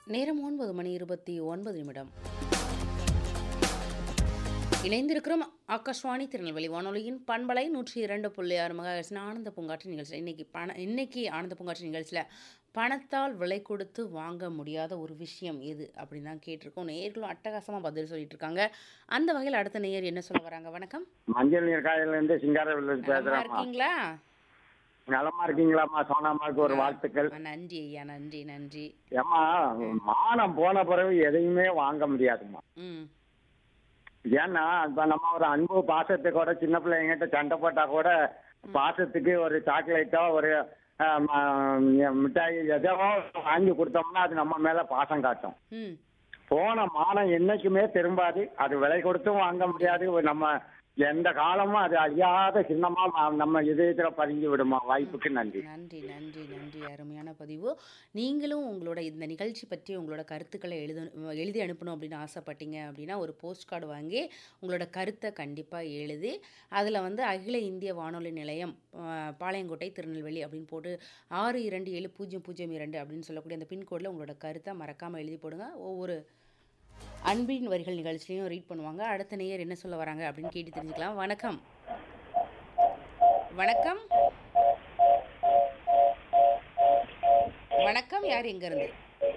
நேரம் ஒன்பது மணி இருபத்தி ஒன்பது நிமிடம் இணைந்திருக்கிறோம் ஆகாஷ்வாணி திருநெல்வேலி வானொலியின் பண்பலை நூற்றி இரண்டு புள்ளி ஆறு மகாஹெர்ட்ஸின் ஆனந்த பூங்காற்று நிகழ்ச்சியில் இன்னைக்கு பண இன்னைக்கு ஆனந்த பூங்காற்று நிகழ்ச்சியில் பணத்தால் விலை கொடுத்து வாங்க முடியாத ஒரு விஷயம் எது அப்படின்னு தான் கேட்டிருக்கோம் நேர்களும் அட்டகாசமாக பதில் சொல்லிட்டு இருக்காங்க அந்த வகையில் அடுத்த நேயர் என்ன சொல்ல வராங்க வணக்கம் மஞ்சள் நீர் காயில இருந்து சிங்காரவேலு நலமா பேசுறேம்மா இருக்கீங்களா நலமா இருக்கீங்களாம்மா சோனாமாக்கு ஒரு வாழ்த்துக்கள் ஆ, நன்றி ஐயா நன்றி நன்றி ஏம்மா மானம் போன பிறகு எதையுமே வாங்க முடியாதும்மா ம் ஏன்னா இப்ப நம்ம ஒரு அன்பு பாசத்துக்கு கூட சின்ன பிள்ளைங்கிட்ட சண்டை போட்டா கூட பாசத்துக்கு ஒரு சாக்லேட்டோ ஒரு ஆம், ஆம், மிட்டாய் எதோ வாங்கி கொடுத்தோம்னா அது நம்ம மேல பாசம் காட்டும் ம் போன மானம் என்னைக்குமே திரும்பாது அது விலை கொடுத்தும் வாங்க முடியாது ஒரு நம்ம எந்த காலமும் அது அழியாத சின்னமா ம- நம்ம இதயத்துல பதிஞ்சு விடுமா வாய்ப்புக்கு நன்றி நன்றி நன்றி நன்றி அருமையான பதிவு நீங்களும் உங்களோட இந்த நிகழ்ச்சி பற்றி உங்களோட கருத்துக்களை எழுத எழுதி அனுப்பணும் அப்படின்னு ஆசைப்பட்டீங்க அப்படின்னா ஒரு போஸ்ட் கார்டு வாங்கி உங்களோட கருத்தை கண்டிப்பாக எழுதி அதில் வந்து அகில இந்திய வானொலி நிலையம் அஹ், பாளையங்கோட்டை திருநெல்வேலி அப்படின்னு போட்டு ஆறு இரண்டு ஏழு பூஜ்ஜியம் பூஜ்ஜியம் இரண்டு அப்படின்னு சொல்லக்கூடிய அந்த பின்கோடில் உங்களோட கருத்தை மறக்காமல் எழுதி போடுங்க ஒவ்வொரு அன்பின் வரிகள் நிகழ்ச்சிலையும் ரீட் பண்ணுவாங்க அடுத்த நேயர் என்ன சொல்ல வராங்க அப்படின்னு கேட்டு தெரிஞ்சுக்கலாம் வணக்கம் வணக்கம் வணக்கம் யார் எங்கேருந்து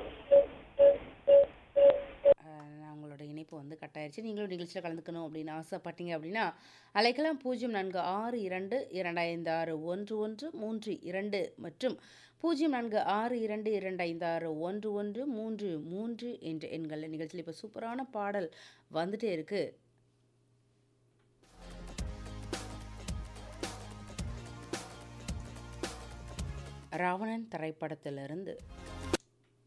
உங்களோட இணைப்பு வந்து கட்டாயிருச்சு நீங்களும் நிகழ்ச்சியில் கலந்துக்கணும் அப்படின்னு ஆசைப்பட்டீங்க அப்படின்னா அலைக்கலாம் பூஜ்ஜியம் நான்கு ஆறு இரண்டு இரண்டு ஐந்து ஆறு ஒன்று ஒன்று மூன்று இரண்டு மற்றும் பூஜ்ஜியம் நான்கு ஆறு இரண்டு இரண்டு ஐந்து ஆறு ஒன்று ஒன்று மூன்று மூன்று என்ற எண்களில் நிகழ்ச்சியில் இப்போ சூப்பரான பாடல் வந்துட்டே இருக்கு ராவணன் திரைப்படத்திலிருந்து